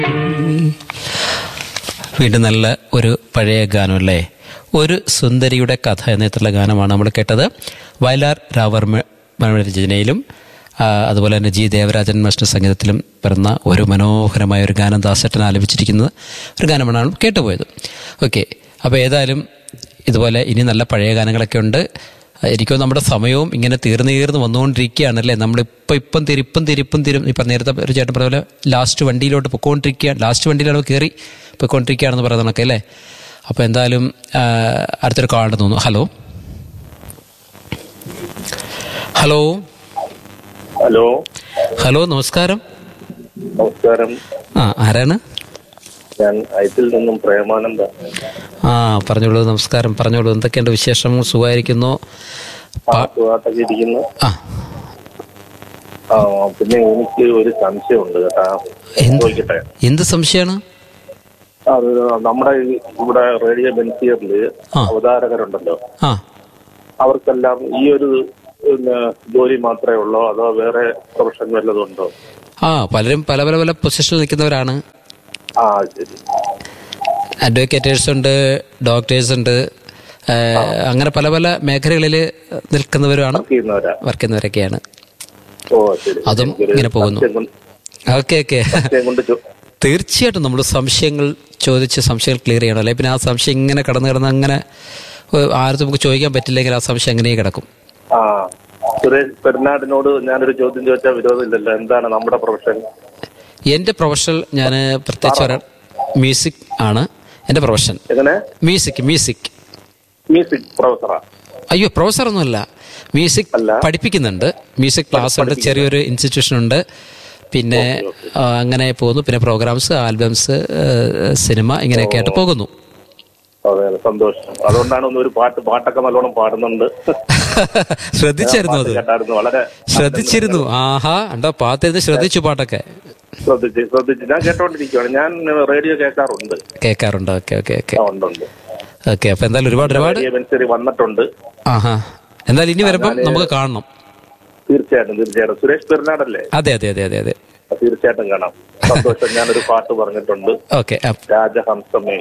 വീണ്ടും നല്ല ഒരു പഴയ ഗാനമല്ലേ ഒരു സുന്ദരിയുടെ കഥ എന്നതിലുള്ള ഗാനമാണ് നമ്മൾ കേട്ടത് വയലാർ രാവർമ്മ രചനയിലും ആ, അതുപോലെ തന്നെ ജി ദേവരാജൻ മാസ്റ്റർ സംഗീതത്തിലും പിറന്ന ഒരു മനോഹരമായ ഒരു ഗാനം ദാസേട്ടൻ ആലപിച്ചിരിക്കുന്നത് ഒരു ഗാനമാണ് കേട്ടുപോയത് ഓക്കെ അപ്പോൾ ഏതായാലും ഇതുപോലെ ഇനി നല്ല പഴയ ഗാനങ്ങളൊക്കെ ഉണ്ട് എനിക്കോ നമ്മുടെ സമയവും ഇങ്ങനെ തീർന്നു തീർന്ന് വന്നുകൊണ്ടിരിക്കുകയാണല്ലേ നമ്മളിപ്പോൾ ഇപ്പം തിരിപ്പം തിരിപ്പം തിരും ഇപ്പം നേരത്തെ ഒരു ചേട്ടൻ പറഞ്ഞ പോലെ ലാസ്റ്റ് വണ്ടിയിലോട്ട് പൊക്കോണ്ടിരിക്കുക ലാസ്റ്റ് വണ്ടിയിലാണ് കയറി പൊയ്ക്കൊണ്ടിരിക്കുകയാണെന്ന് പറയുന്നതൊക്കെ അല്ലേ അപ്പോൾ എന്തായാലും ആ, അടുത്തൊരു കാളുണ്ട് തോന്നുന്നു ഹലോ ഹലോ ഹലോ ഹലോ നമസ്കാരം നമസ്കാരം ആ ആരാണ് ഞാൻ ഐത്തിൽ നിന്നും പ്രേമാനന്ദ ആ പറഞ്ഞോളൂ നമസ്കാരം പറഞ്ഞോളൂ എന്തൊക്കെയുണ്ട് വിശേഷം സുഖമായിരിക്കുന്നു പാട്ടുപാട്ടൊക്കെ ഇരിക്കുന്നു ആ ആ പിന്നെ എനിക്ക് ഒരു സംശയമുണ്ട് കേട്ടാ എന്ത്? ചോദിക്കട്ടെ എന്ത് സംശയമാണ് അത് നമ്മുടെ ഈ ഇവിടെ റേഡിയോ ബെൻസിയറിൽ ആ. അവതാരകരുണ്ടല്ലോ ആ അവർക്കെല്ലാം ഈ ഒരു പിന്നെ ജോലി മാത്രമേ ഉള്ളോ അതോ വേറെ പ്രൊഫഷൻ വല്ലതും ഉണ്ടോ ആ പലരും പല പല പല പൊസിഷനിൽ നിൽക്കുന്നവരാണ് ആ ശരി അഡ്വക്കേറ്റേഴ്സ് ഉണ്ട് ഡോക്ടേഴ്സ് ഉണ്ട് ആ, അങ്ങനെ പല പല മേഖലകളിൽ നിൽക്കുന്നവരാണ് വർക്ക് ചെയ്യുന്നവരാ വർക്ക് ചെയ്യുന്നവരൊക്കെയാണ് ഓ ശരി അതും എനിക്കൊരു ഇങ്ങനെ പോകുന്നു. സംശയം കൊണ്ട്- ഓക്കെ ഓക്കെ സംശയം കൊണ്ട് ചോ- തീർച്ചയായിട്ടും നമ്മൾ സംശയങ്ങൾ ചോദിച്ച് സംശയങ്ങൾ ക്ലിയർ ചെയ്യണം അല്ലെ പിന്നെ ആ സംശയം ഇങ്ങനെ കടന്നു കിടന്ന് അങ്ങനെ ഏഹ്, ആർക്കും നമുക്ക് ചോദിക്കാൻ പറ്റില്ലെങ്കിൽ ആ സംശയം അങ്ങനെ കിടക്കും ആ സുരേഷ് പെരുന്നാടിനോട് ഞാനൊരു ചോദ്യം ചോദിച്ചാൽ വിരോധമില്ലല്ലോ എന്താണ് നമ്മുടെ പ്രൊഫഷൻ എൻ്റെ പ്രൊഫഷണൽ ഞാൻ പ്രത്യേകിച്ച് പറയാൻ മ്യൂസിക് ആണ് എൻ്റെ പ്രൊഫഷൻ എങ്ങനെ മ്യൂസിക് മ്യൂസിക് മ്യൂസിക് പ്രൊഫസറാ അയ്യോ പ്രൊഫസർ ഒന്നുമല്ല മ്യൂസിക് അല്ല. പഠിപ്പിക്കുന്നുണ്ട് മ്യൂസിക് ക്ലാസ് ഉണ്ട് ചെറിയൊരു ഇൻസ്റ്റിറ്റ്യൂഷൻ ഉണ്ട് പിന്നെ ആ, അങ്ങനെ പോകുന്നു പിന്നെ പ്രോഗ്രാംസ് ആൽബംസ് സിനിമ ഇങ്ങനെയൊക്കെ ആയിട്ട് പോകുന്നു അതെ അതെ സന്തോഷം അതുകൊണ്ടാണ് ഒന്ന് ഒരു പാട്ട് പാട്ടൊക്കെ നല്ലോണം പാടുന്നുണ്ട് ശ്രദ്ധിച്ചായിരുന്നു അത് പാട്ട് കേട്ടായിരുന്നു വളരെ ശ്രദ്ധിച്ചിരുന്നു ആഹാ ഉണ്ടോ പാത്തിരുന്ന് ശ്രദ്ധിച്ചു പാട്ടൊക്കെ ശ്രദ്ധിച്ച് ശ്രദ്ധിച്ച് ഞാൻ കേട്ടോണ്ടിരിക്കുകയാണ് ഞാൻ റേഡിയോ കേൾക്കാറുണ്ട് കേൾക്കാറുണ്ട് ഓക്കെ ഓക്കെ ഓക്കെ ആ, ഉണ്ട് ഉണ്ട് ഓക്കെ അപ്പൊ എന്തായാലും ഒരുപാട് ഒരുപാട് റേഡിയോ ബെൻസറി വന്നിട്ടുണ്ട് ആഹാ എന്തായാലും ഇനി വരുമ്പം നമുക്ക് കാണണം തീർച്ചയായിട്ടും തീർച്ചയായിട്ടും സുരേഷ് പെരുന്നാടല്ലേ അതെ അതെ അതെ അതെ അതെ തീർച്ചയായിട്ടും കാണാം സന്തോഷം ഞാനൊരു പാട്ട് പറഞ്ഞിട്ടുണ്ട് ഓക്കെ രാജഹംസമേ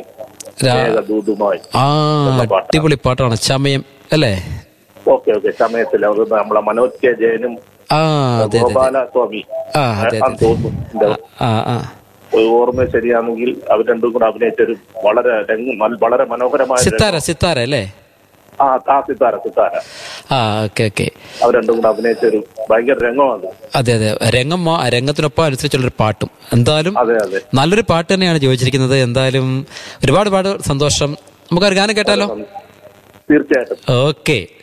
ദൂതുമായി ആ അടിപൊളി പാട്ടാണ് ചമയം അല്ലേ ഓക്കെ ഓക്കെ സമയത്തിൽ അത് നമ്മളെ മനോജ് കെ ജയനും ആ അതെ അതെ ഗോപാല സ്വാമി ആ അതെ ആ, അതെ തോന്നുന്നു എന്റെ ആ ആ ഒരു ഓർമ്മ ശരിയാണെങ്കിൽ അവർ രണ്ടും കൂടെ അഭിനയിച്ചൊരു വളരെ രംഗം നല്ല- വളരെ മനോഹരമായ ഒരു സിത്താര സിത്താര അല്ലേ ആ ആ സിത്താര സിത്താര ആ ഓക്കെ ഓക്കെ അവർ രണ്ടും കൂടെ അഭിനയിച്ചൊരു ഭയങ്കര രംഗമാണ് അതെ അതെ രംഗം മോ- രംഗത്തിനൊപ്പം അനുസരിച്ചുള്ളൊരു പാട്ടും എന്തായാലും അതെ അതെ നല്ലൊരു പാട്ട് തന്നെയാണ് ചോദിച്ചിരിക്കുന്നത് എന്തായാലും ഒരുപാട് പാട് സന്തോഷം നമുക്കൊരു ഗാനം കേട്ടാലോ തീർച്ചയായിട്ടും ഓക്കെ